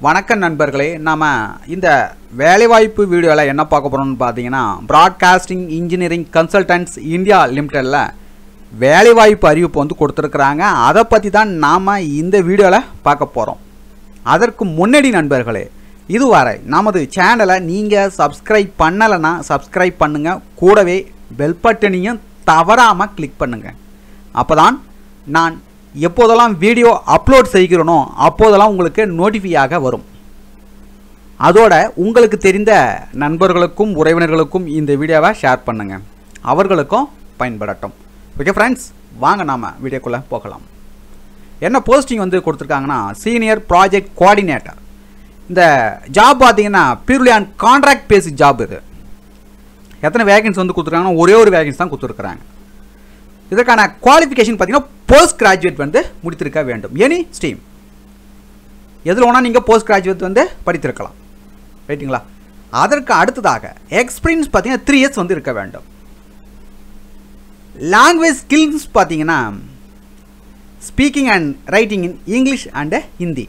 வணக்கம் நண்பர்களே நாம இந்த வேலைவாய்ப்பு வீடியோவில் என்ன பார்க்க போகிறோம்னு பார்த்தீங்கன்னா ப்ராட்காஸ்டிங் இன்ஜினியரிங் கன்சல்டன்ட்ஸ் இந்தியா லிமிட்டடில் வேலைவாய்ப்பு அறிவிப்பு வந்து கொடுத்துருக்குறாங்க அதை பற்றி தான் நாம் இந்த வீடியோவில் பார்க்க போகிறோம் அதற்கு முன்னாடி நண்பர்களே இதுவரை நமது சேனலை நீங்கள் சப்ஸ்கிரைப் பண்ணலைன்னா சப்ஸ்கிரைப் பண்ணுங்கள் கூடவே பெல் பட்டனையும் தவறாமல் கிளிக் பண்ணுங்கள் அப்போ தான் நான் எப்போதெல்லாம் வீடியோ அப்லோட் செய்கிறேனோ அப்போதெல்லாம் உங்களுக்கு நோட்டிஃபையாக வரும் அதோட உங்களுக்கு தெரிந்த நண்பர்களுக்கும் உறவினர்களுக்கும் இந்த வீடியோவை ஷேர் பண்ணுங்கள் அவர்களுக்கும் பயன்படட்டும் ஓகே ஃப்ரெண்ட்ஸ் வாங்க நாம் வீடியோக்குள்ளே போகலாம் என்ன போஸ்டிங் வந்து கொடுத்துருக்காங்கன்னா சீனியர் ப்ராஜெக்ட் கோஆர்டினேட்டர் இந்த ஜாப் பார்த்தீங்கன்னா purely on contract basic job இது எத்தனை வேகன்ஸ் வந்து கொடுத்துருக்காங்கன்னா ஒரே ஒரு வேகன்ஸ் தான் கொடுத்துருக்குறாங்க இதற்கான குவாலிஃபிகேஷன் பார்த்தீங்கன்னா போஸ்ட் கிராஜுவேட் வந்து முடித்திருக்க வேண்டும் எனி ஸ்ட்ரீம் எதில் வேணால் நீங்கள் போஸ்ட் கிராஜுவேட் வந்து படித்திருக்கலாம் ரைட்டுங்களா அதற்கு அடுத்ததாக எக்ஸ்பீரியன்ஸ் பார்த்தீங்கன்னா த்ரீ இயர்ஸ் வந்து இருக்க வேண்டும் லாங்குவேஜ் ஸ்கில்ஸ் பார்த்தீங்கன்னா speaking and writing in English and Hindi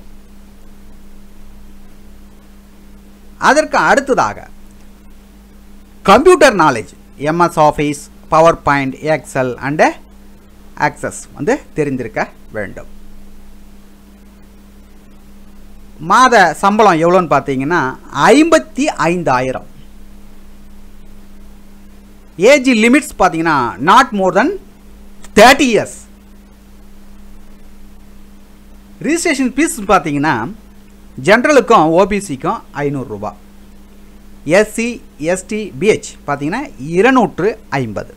அதற்கு அடுத்ததாக computer knowledge MS Office PowerPoint Excel and access வந்து தெரிந்திருக்க வேண்டும் மாத சம்பளம் எவ்வளோன்னு பார்த்தீங்கன்னா ஐம்பத்தி ஐந்தாயிரம் ஏஜ் லிமிட்ஸ் பார்த்தீங்கன்னா not more then thirty years registration fees பார்த்தீங்கன்னா ஜென்ரலுக்கும் ஓபிசிக்கும் ஐநூறுரூபா எஸ்சி எஸ்டி பிஹெச் பார்த்தீங்கன்னா இருநூற்று ஐம்பது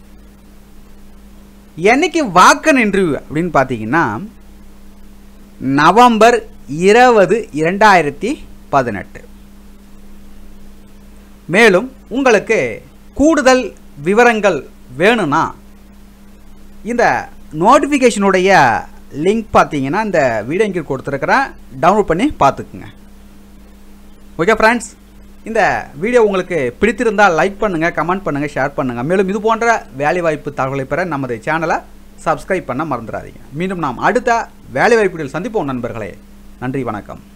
என்னைக்கு வாக்கன் இன்டர்வியூ அப்படின்னு பார்த்தீங்கன்னா நவம்பர் இருபது இரண்டாயிரத்தி பதினெட்டு மேலும் உங்களுக்கு கூடுதல் விவரங்கள் வேணும்னா இந்த நோட்டிஃபிகேஷனுடைய லிங்க் பார்த்தீங்கன்னா இந்த வீடியோ இங்கே கொடுத்துருக்குறேன் டவுன்லோட் பண்ணி பார்த்துக்குங்க ஓகே ஃப்ரெண்ட்ஸ் இந்த வீடியோ உங்களுக்கு பிடித்திருந்தால் லைக் பண்ணுங்கள் கமெண்ட் பண்ணுங்கள் ஷேர் பண்ணுங்கள் மேலும் இது போன்ற வேலைவாய்ப்பு தகவலை பெற நமது சேனலை சப்ஸ்கிரைப் பண்ண மறந்துடாதீங்க மீண்டும் நாம் அடுத்த வேலைவாய்ப்புகளில் சந்திப்போம் நண்பர்களே நன்றி வணக்கம்